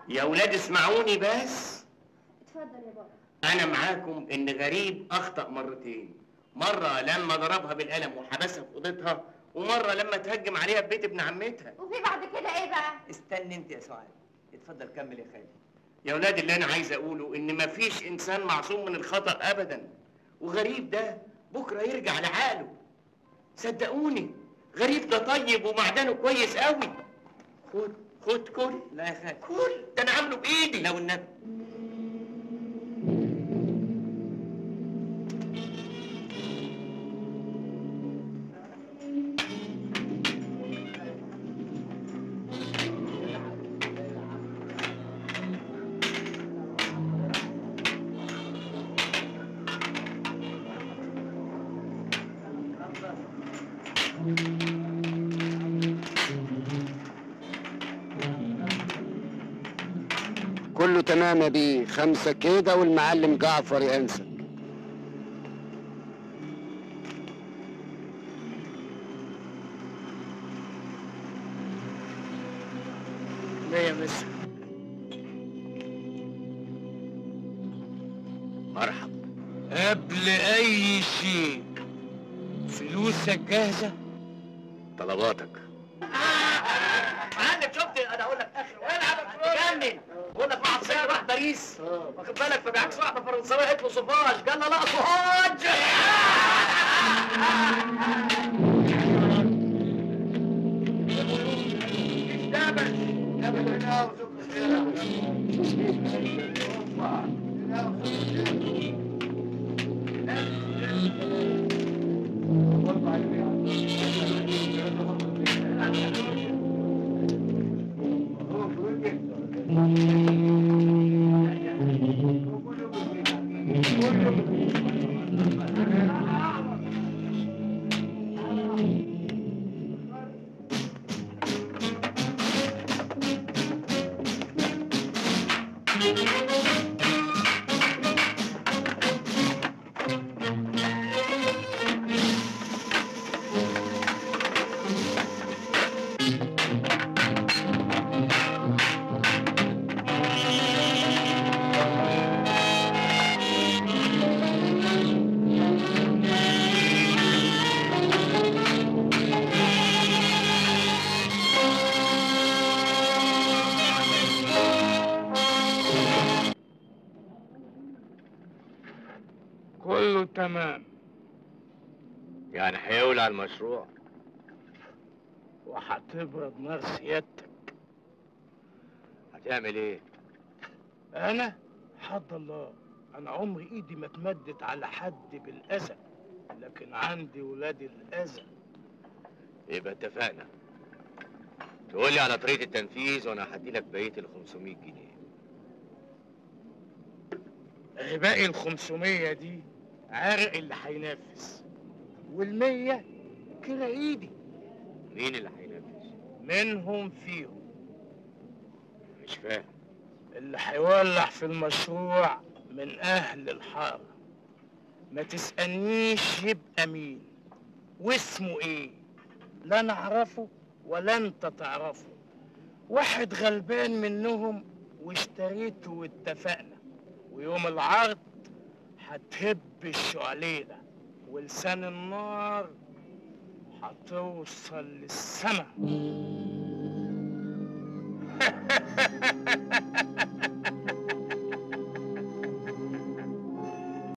يا ولاد اسمعوني بس اتفضل يا بابا انا معاكم ان غريب اخطا مرتين مره لما ضربها بالقلم وحبسها في اوضتها ومره لما تهجم عليها في بيت ابن عمتها وفي بعد كده ايه بقى استنى انت يا سعاد اتفضل كمل يا خالد يا ولاد اللي انا عايز اقوله ان مفيش انسان معصوم من الخطا ابدا وغريب ده بكره يرجع لعقله صدقوني غريب ده طيب ومعدنه كويس قوي خد خد كل لا يا خالد كل ده انا عامله بايدي لو النبي كله تمام يا بيه خمسة كده والمعلم جعفر ينسى لا يا مس مرحب قبل اي شيء فلوسك جاهزه طلباتك معلم شفت انا اقول لك اخر العب تجنن بقول لك واحد صاحبي راح باريس واخد بالك فبيعكس واحده فرنساويه قالت له صفاج قال لها لا صفاج كله تمام يعني هيولع المشروع وهتبرد نار سيادتك هتعمل ايه انا حد الله انا عمري ايدي ما اتمدت على حد بالاذى لكن عندي ولاد الاذى يبقى اتفقنا تقول لي على طريقه التنفيذ وانا هدي لك بقيه ال 500 جنيه باقي ال 500 دي عرق اللي هينافس والمية كده ايدي مين اللي هينفذ منهم فيهم مش فاهم اللي هيولع في المشروع من اهل الحاره ما تسالنيش يبقى مين واسمه ايه لا نعرفه ولا انت تعرفه واحد غلبان منهم واشتريته واتفقنا ويوم العرض هتهب الشعليلة ولسان النار هتوصل للسما